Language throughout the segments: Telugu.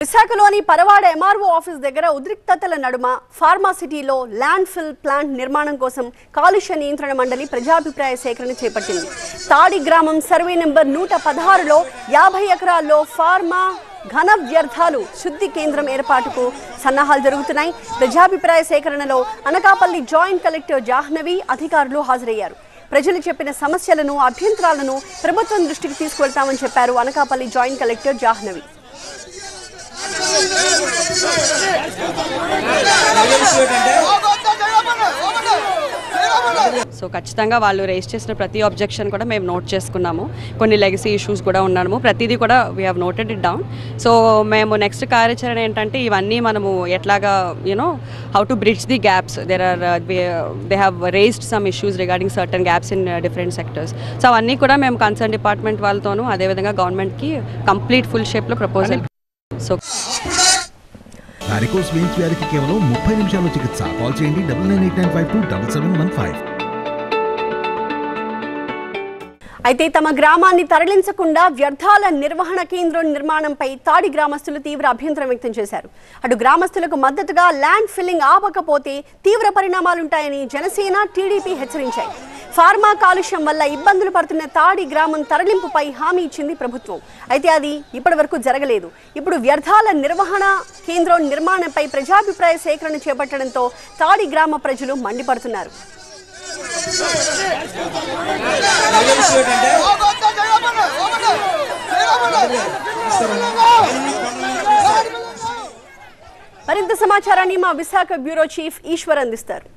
విశాఖలోని పరవాడ ఎంఆర్ఓ ఆఫీస్ దగ్గర ఉద్రిక్తతల నడుమ ఫార్మాసిటీలో ల్యాండ్ ఫిల్ ప్లాంట్ నిర్మాణం కోసం కాలుష్య నియంత్రణ మండలి ప్రజాభిప్రాయ సేకరణ చేపట్టింది తాడి గ్రామం సర్వే నెంబర్ నూట పదహారులో యాభై ఎకరాల్లో ఫార్మా ఘన వ్యర్థాలు శుద్ధి కేంద్రం ఏర్పాటుకు సన్నాహాలు జరుగుతున్నాయి ప్రజాభిప్రాయ సేకరణలో అనకాపల్లి జాయింట్ కలెక్టర్ జాహ్నవి అధికారులు హాజరయ్యారు ప్రజలు చెప్పిన సమస్యలను అభ్యంతరాలను ప్రభుత్వం దృష్టికి తీసుకువెళ్తామని చెప్పారు Anakapalli joint collector Jahnavi so ఖచ్చితంగా వాళ్ళు రేస్ చేసిన ప్రతి ఆబ్జెక్షన్ కూడా మేము నోట్ చేసుకున్నాము కొన్ని లెగసీ ఇష్యూస్ కూడా ఉన్నాము ప్రతిదీ కూడా we have noted it down so మేము నెక్స్ట్ కార్యాచరణ ఏంటంటే ఇవన్నీ మనము ఎట్లాగా you know how to bridge the gaps there are they have raised some issues regarding certain gaps in different sectors so అవన్నీ కూడా మేము కన్సర్న్ డిపార్ట్మెంట్ వాళ్ళతోనూ అదేవిధంగా గవర్నమెంట్కి కంప్లీట్ ఫుల్ షేప్లో ప్రపోజల్ సో వారికోస్ వెయిన్స్ వ్యాధికి కేవలం ముప్పై నిమిషాల్లో చికిత్స కాల్ చేయండి double nine eight nine five two double seven one five అయితే తమ గ్రామాన్ని తరలించకుండా వ్యర్థాల నిర్వహణ కేంద్రం నిర్మాణంపై తాడి గ్రామస్తులు తీవ్ర అభ్యంతరం వ్యక్తం చేశారు అటు గ్రామస్తులకు మద్దతుగా ల్యాండ్ ఫిల్లింగ్ ఆపకపోతే తీవ్ర పరిణామాలుంటాయని జనసేన టీడీపీ హెచ్చరించాయి ఫార్మా కాలుష్యం వల్ల ఇబ్బందులు పడుతున్న తాడి గ్రామం తరలింపుపై హామీ ఇచ్చింది ప్రభుత్వం అయితే అది ఇప్పటి వరకు జరగలేదు ఇప్పుడు వ్యర్థాల నిర్వహణ కేంద్రం నిర్మాణంపై ప్రజాభిప్రాయ సేకరణ చేపట్టడంతో తాడి గ్రామ ప్రజలు మండిపడుతున్నారు మరింత సమాచారాన్ని మా విశాఖ బ్యూరో చీఫ్ ఈశ్వర్ అందిస్తారు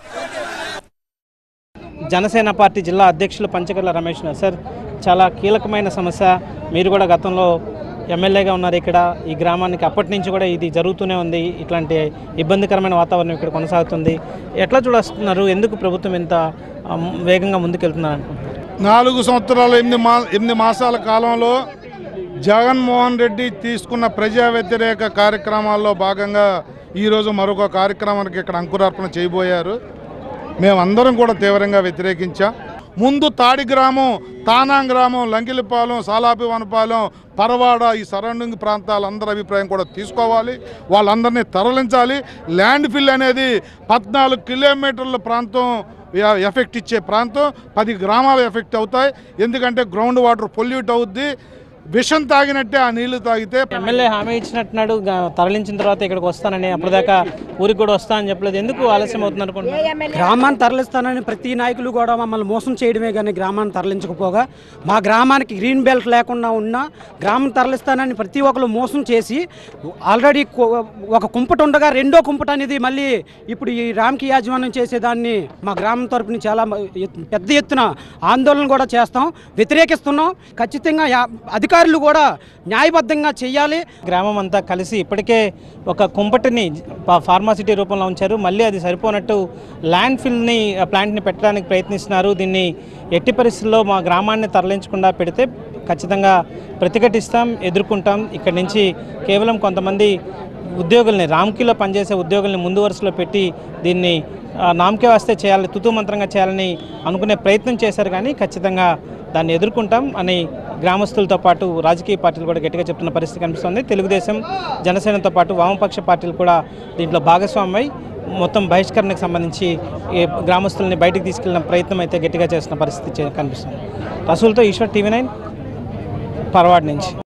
జనసేన పార్టీ జిల్లా అధ్యక్షులు పంచకర్ల రమేష్ నాథ్ సార్ చాలా కీలకమైన సమస్య మీరు కూడా గతంలో ఎమ్మెల్యేగా ఉన్నారు ఇక్కడ ఈ గ్రామానికి అప్పటి నుంచి కూడా ఇది జరుగుతూనే ఉంది ఇట్లాంటి ఇబ్బందికరమైన వాతావరణం ఇక్కడ కొనసాగుతుంది ఎట్లా చూడస్తున్నారు ఎందుకు ప్రభుత్వం ఇంత ఆ, వేగంగా ముందుకెళ్తున్నారు అనుకుంటున్నారు నాలుగు సంవత్సరాలు ఎనిమిది మా ఎనిమిది మాసాల కాలంలో జగన్మోహన్ రెడ్డి తీసుకున్న ప్రజా వ్యతిరేక కార్యక్రమాల్లో భాగంగా ఈరోజు మరొక కార్యక్రమానికి ఇక్కడ అంకురార్పణ చేయబోయారు మేమందరం కూడా తీవ్రంగా వ్యతిరేకించాం ముందు తాడి గ్రామం తానాం గ్రామం లంకిలిపాలెం సాలాపి వనపాలెం పరవాడ ఈ సరౌండింగ్ ప్రాంతాల అందరి అభిప్రాయం కూడా తీసుకోవాలి వాళ్ళందరినీ తరలించాలి ల్యాండ్ ఫిల్ అనేది పద్నాలుగు కిలోమీటర్ల ప్రాంతం ఎ- ఎఫెక్ట్ ఇచ్చే ప్రాంతం పది గ్రామాలు ఎఫెక్ట్ అవుతాయి ఎందుకంటే గ్రౌండ్ వాటర్ పొల్యూట్ అవుద్ది విషం తాగినట్టే ఆ నీళ్లు తాగితే ఎమ్మెల్యే హామీ ఇచ్చినట్టున్నాడు గా- తరలించిన తర్వాత ఇక్కడికి వస్తానని అప్పటిదాకా ఊరికి కూడా వస్తానని చెప్పలేదు ఎందుకు ఆలస్యం అవుతుంది అనుకుంటున్నారు గ్రామాన్ని తరలిస్తానని ప్రతి నాయకులు కూడా మమ్మల్ని మోసం చేయడమే కానీ గ్రామాన్ని తరలించకపోగా మా గ్రామానికి గ్రీన్ బెల్ట్ లేకుండా ఉన్నా గ్రామం తరలిస్తానని ప్రతి ఒక్కరు మోసం చేసి ఆల్రెడీ కొ- ఒక కుంపట ఉండగా రెండో కుంపట అనేది మళ్ళీ ఇప్పుడు ఈ రామ్కి యాజమాన్యం చేసేదాన్ని మా గ్రామం తరపున చాలా మ- ఎత్- పెద్ద ఎత్తున ఆందోళన కూడా చేస్తాం వ్యతిరేకిస్తున్నాం ఖచ్చితంగా యా- అధికారులు కూడా న్యాయబద్ధంగా చేయాలి గ్రామం అంతా కలిసి ఇప్పటికే ఒక కుంపటిని ఫా- ఫార్మాసిటీ రూపంలో ఉంచారు మళ్ళీ అది సరిపోనట్టు ల్యాండ్ ఫిల్ని ఆ ప్లాంట్ని పెట్టడానికి ప్రయత్నిస్తున్నారు దీన్ని ఎట్టి పరిస్థితుల్లో మా గ్రామాన్ని తరలించకుండా పెడితే ఖచ్చితంగా ప్రతిఘటిస్తాం ఎదుర్కొంటాం ఇక్కడి నుంచి కేవలం కొంతమంది ఉద్యోగుల్ని రామ్కీలో పనిచేసే ఉద్యోగుల్ని ముందు వరుసలో పెట్టి దీన్ని ఆ, నామకే వస్తే చేయాలి తుతు మంత్రంగా చేయాలని అనుకునే ప్రయత్నం చేశారు కానీ ఖచ్చితంగా దాన్ని ఎదుర్కొంటాం అని గ్రామస్తులతో పాటు రాజకీయ పార్టీలు కూడా గట్టిగా చెప్తున్న పరిస్థితి కనిపిస్తుంది తెలుగుదేశం జనసేనతో పాటు వామపక్ష పార్టీలు కూడా దీంట్లో భాగస్వామ్యమై మొత్తం బహిష్కరణకు సంబంధించి ఈ గ్రామస్తుల్ని బయటికి తీసుకెళ్లిన ప్రయత్నం అయితే గట్టిగా చేస్తున్న పరిస్థితి చే- కనిపిస్తుంది రసూల్తో ఈశ్వర్ టీవీ నైన్ పరవాడ్ నుంచి